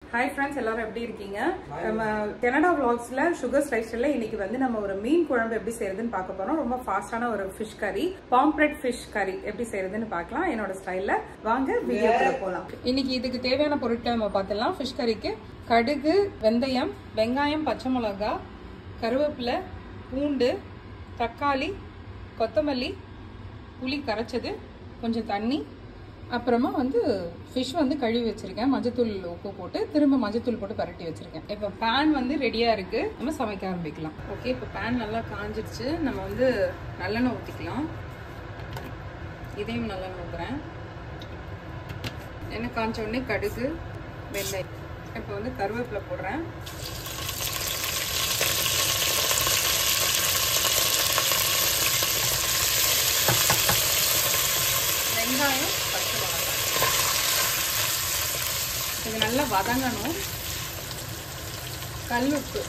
hi friends எல்லாரும் எப்படி இருக்கீங்க நம்ம கனடா vlogsல சுகர் ஸ்லைஸ்ல இன்னைக்கு வந்து நம்ம ஒரு மீன் குழம்பு எப்படி செய்யறதுன்னு பார்க்க போறோம் ரொம்ப ஃபாஸ்டான ஒரு ஃபிஷ் கறி பாம்ப்ரெட் ஃபிஷ் கறி எப்படி செய்யறதுன்னு பார்க்கலாம் என்னோட ஸ்டைல்ல வாங்க வீடியோக்குள்ள போலாம் இன்னைக்கு இதுக்கு தேவையான பொருட்கள் நம்ம பார்த்துலாம் ஃபிஷ் கறிக்கு கடுகு வெந்தயம் வெங்காயம் பச்சை மிளகா கருவேப்பிலை பூண்டு தக்காளி கொத்தமல்லி புளி கரைச்சது கொஞ்சம் தண்ணி அப்புறமா வந்து ஃபிஷ் வந்து கழுவி வச்சிருக்கேன் மஞ்சத்தூள் உப்பு போட்டு திரும்ப மஞ்சத்தூள் போட்டு பரட்டி வச்சிருக்கேன் இப்போ பேன் வந்து ரெடியா இருக்கு நம்ம சமைக்க ஆரம்பிக்கலாம் ஓகே இப்போ பேன் நல்லா காஞ்சிருச்சு நம்ம வந்து நல்லெண்ணெய் ஊற்றிக்கலாம் இதையும் நல்லெண்ணெய் ஊற்றுறேன் எண்ணெய் காஞ்ச உடனே கடுகு வெள்ளை இப்போ வந்து கருவேப்பிலை போடுறேன் வெங்காயம் பச்சை மிளகாய் இது நல்லா வதங்கணும் கல்லுப்பு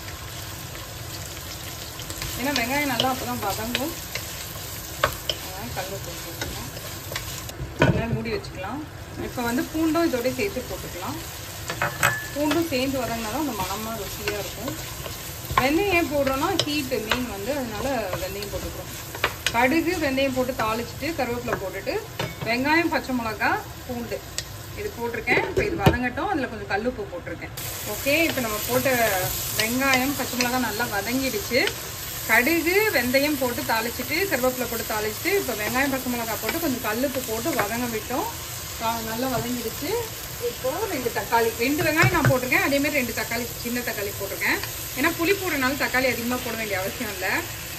ஏன்னா வெங்காயம் நல்லா அப்பதான் வதங்கும் அதனால கல்லுப்பு போட்டுக்கலாம் நல்லா மூடி வச்சுக்கலாம் இப்போ வந்து பூண்டும் இதோட சேர்த்து போட்டுக்கலாம் பூண்டும் சேர்ந்து வதங்கினா தான் அந்த மணமாக ருசியாக இருக்கும் வெந்தயம் ஏன் போடுறோன்னா ஹீட்டு மீன் வந்து அதனால வெந்தயம் போட்டுக்கிறோம் கடுகு வெந்தயம் போட்டு தாளிச்சிட்டு கருவேப்பிலை போட்டுட்டு வெங்காயம் பச்சை மிளகா பூண்டு இது போட்டிருக்கேன் இப்போ இது வதங்கட்டும் அதில் கொஞ்சம் கல்லுப்பு போட்டிருக்கேன் ஓகே இப்போ நம்ம போட்ட வெங்காயம் பச்சை மிளகா நல்லா வதங்கிடுச்சு கடுகு வெந்தயம் போட்டு தாளிச்சிட்டு கருவேப்பிலை போட்டு தாளிச்சிட்டு இப்போ வெங்காயம் பச்சை மிளகா போட்டு கொஞ்சம் கல்லுப்பு போட்டு வதங்க விட்டோம் கா- நல்லா வதங்கிடுச்சு இப்போ ரெண்டு தக்காளி ரெண்டு வெங்காயம் நான் போட்டிருக்கேன் அதே மாதிரி ரெண்டு தக்காளி சின்ன தக்காளி போட்டிருக்கேன் ஏன்னா புளி போடுறதுனால தக்காளி அதிகமாக போட வேண்டிய அவசியம் இல்லை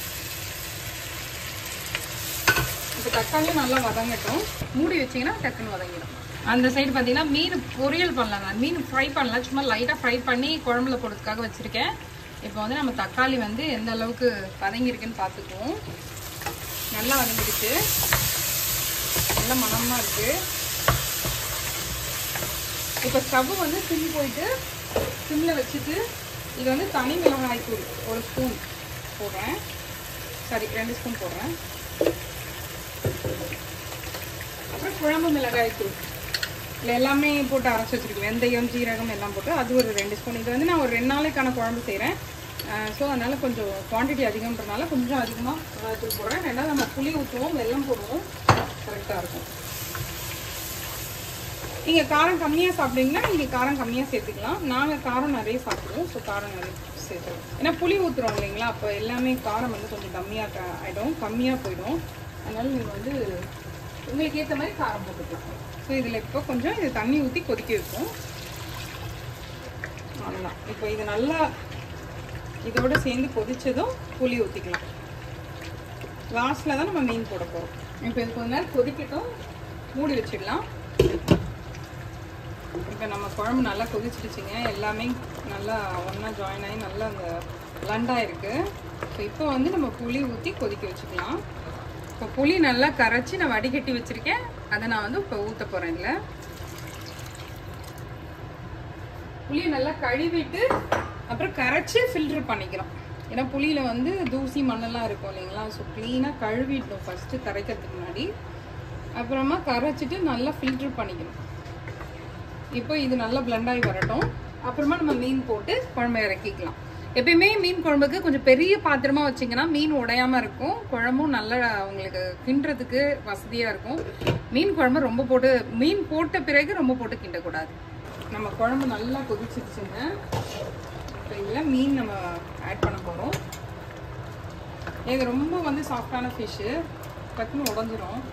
இப்போ தக்காளியும் நல்லா வதங்கட்டும் மூடி வச்சீங்கன்னா டக்குன்னு வதங்கிடும் அந்த சைடு பார்த்தீங்கன்னா மீன் பொரியல் பண்ணலாம் நான் மீன் ஃப்ரை பண்ணலாம் சும்மா லைட்டாக ஃப்ரை பண்ணி குழம்புல போடுறதுக்காக வச்சுருக்கேன் இப்போ வந்து நம்ம தக்காளி வந்து எந்த அளவுக்கு வதங்கியிருக்குன்னு பார்த்துக்குவோம் நல்லா வதங்கிடுச்சு நல்ல மணமாக இருக்குது இப்போ ஸ்டவ் வந்து சிம் போயிட்டு சிம்மில் வச்சுட்டு இது வந்து தனி மிளகாய் தூள் ஒரு ஸ்பூன் போடுறேன் சாரி ரெண்டு ஸ்பூன் போடுறேன் அப்புறம் குழம்பு மிளகாய் தூள் இல்லை எல்லாமே போட்டு அரைச்சி வச்சிருக்கேன் வெந்தயம் ஜீரகம் எல்லாம் போட்டு அது ஒரு ரெண்டு ஸ்பூன் இது வந்து நான் ஒரு ரெண்டு நாளைக்கான குழம்பு செய்கிறேன் ஸோ அதனால கொஞ்சம் குவான்டிட்டி அதிகம்ன்றனால கொஞ்சம் அதிகமாக மிளகாய் தூள் போடுறேன் ரெண்டாவது நம்ம புளி ஊற்றுவோம் வெல்லம் போடுவோம் கரெக்டாக இருக்கும் நீங்கள் காரம் கம்மியாக சாப்பிட்டீங்கன்னா நீங்கள் காரம் கம்மியாக சேர்த்துக்கலாம் நாங்கள் காரம் நிறைய சாப்பிடுவோம் ஸோ காரம் நிறைய சேர்த்துக்கலாம் ஏன்னா புளி ஊற்றுறோம் இல்லைங்களா அப்போ எல்லாமே காரம் வந்து கொஞ்சம் கம்மியாக ஆகிடும் கம்மியாக போயிடும் அதனால நீங்கள் வந்து உங்களுக்கு ஏற்ற மாதிரி காரம் போட்டுக்கலாம் ஸோ இதில் இப்போ கொஞ்சம் இது தண்ணி ஊற்றி கொதிக்க வைப்போம் அவ்வளோதான் இப்போ இது நல்லா இதோட சேர்ந்து கொதிச்சதும் புளி ஊற்றிக்கலாம் லாஸ்ட்டில் தான் நம்ம மீன் போட போகிறோம் இப்போ இது கொஞ்ச நேரம் கொதிக்கட்டும் மூடி வச்சிடலாம் இப்போ நம்ம குழம்பு நல்லா கொதிச்சிடுச்சுங்க எல்லாமே நல்லா ஒன்றா ஜாயின் ஆகி நல்லா அந்த லண்டாக இருக்குது ஸோ இப்போ வந்து நம்ம புளி ஊற்றி கொதிக்க வச்சுக்கலாம் இப்போ புளி நல்லா கரைச்சி நான் வடிகட்டி வச்சுருக்கேன் அதை நான் வந்து இப்போ ஊற்ற போகிறேன் இதில் புளியை நல்லா கழுவிட்டு அப்புறம் கரைச்சி ஃபில்டர் பண்ணிக்கிறோம் ஏன்னா புளியில் வந்து தூசி மண்ணெல்லாம் இருக்கும் இல்லைங்களா ஸோ க்ளீனாக கழுவிடணும் ஃபஸ்ட்டு கரைக்கிறதுக்கு முன்னாடி அப்புறமா கரைச்சிட்டு நல்லா ஃபில்டர் பண்ணிக்கணும் இப்போ இது நல்லா blend ஆகி வரட்டும் அப்புறமா நம்ம மீன் போட்டு குழம்பு இறக்கிக்கலாம் எப்பயுமே மீன் குழம்புக்கு கொஞ்சம் பெரிய பாத்திரமா வச்சிங்கன்னா மீன் உடையாம இருக்கும் குழம்பும் நல்லா உங்களுக்கு கிண்டுறதுக்கு வசதியா இருக்கும் மீன் குழம்பு ரொம்ப போட்டு மீன் போட்ட பிறகு ரொம்ப போட்டு கிண்டக்கூடாது நம்ம குழம்பு நல்லா கொதிச்சிருச்சுங்க இப்போ இதில் மீன் நம்ம ஆட் பண்ண போகிறோம் இது ரொம்ப வந்து சாஃப்டான ஃபிஷ்ஷு டக்குன்னு உடஞ்சிரும்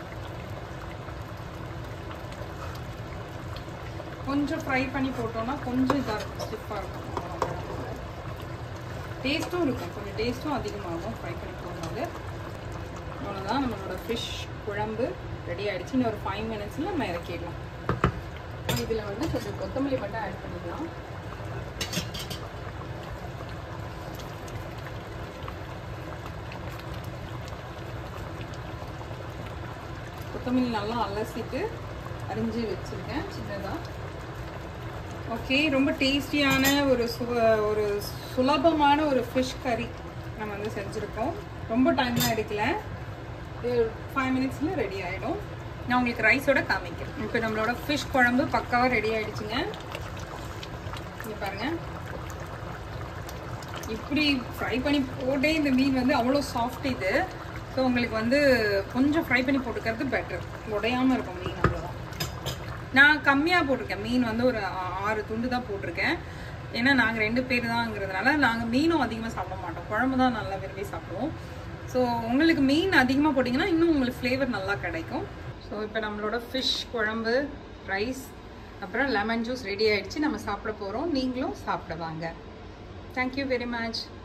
கொஞ்சம் ஃப்ரை பண்ணி போட்டோம்னா கொஞ்சம் இதாக இருக்கும் ஸ்டிஃபாக இருக்கும் டேஸ்ட்டும் இருக்கும் கொஞ்சம் டேஸ்ட்டும் அதிகமாகும் ஃப்ரை பண்ணி போடும்போது அவ்வளோதான் நம்மளோட ஃபிஷ் குழம்பு ரெடி ஆயிடுச்சு இன்னும் ஒரு ஃபைவ் மினிட்ஸில் நம்ம இறக்கிடலாம் இதில் வந்து கொஞ்சம் கொத்தமல்லி மட்டும் ஆட் பண்ணிக்கலாம் கொத்தமல்லி நல்லா அலசிட்டு அரிஞ்சு வச்சுருக்கேன் சின்னதாக ஓகே ரொம்ப டேஸ்டியான ஒரு சுவ ஒரு சுலபமான ஒரு ஃபிஷ் கறி நம்ம வந்து செஞ்சுருக்கோம் ரொம்ப டைம்லாம் எடுக்கல ஃபைவ் மினிட்ஸில் ரெடி ஆகிடும் நான் உங்களுக்கு ரைஸோட காமிக்கிறேன் இப்போ நம்மளோட ஃபிஷ் குழம்பு பக்காவாக ரெடி ஆயிடுச்சுங்க இங்க பாருங்க இப்படி ஃப்ரை பண்ணி போட்டே இந்த மீன் வந்து அவ்வளோ சாஃப்ட் இது ஸோ உங்களுக்கு வந்து கொஞ்சம் ஃப்ரை பண்ணி போட்டுக்கிறது பெட்டர் உடையாம இருக்கும் மீன் அவ்வளோதான் நான் கம்மியாக போட்டிருக்கேன் மீன் வந்து ஒரு ஆ- ஆறு துண்டு தான் போட்டிருக்கேன் ஏன்னா நாங்கள் ரெண்டு பேர் தான்ங்கிறதுனால நாங்கள் மீனும் அதிகமாக சாப்பிட மாட்டோம் குழம்பு தான் நல்லா விரும்பி சாப்பிடுவோம் ஸோ உங்களுக்கு மீன் அதிகமாக போட்டிங்கன்னா இன்னும் உங்களுக்கு ஃப்ளேவர் நல்லா கிடைக்கும் ஸோ இப்போ நம்மளோட ஃபிஷ் குழம்பு ரைஸ் அப்புறம் லெமன் ஜூஸ் ரெடி ஆயிடுச்சு நம்ம சாப்பிட போகிறோம் நீங்களும் சாப்பிட வாங்க தேங்க்யூ வெரி மச்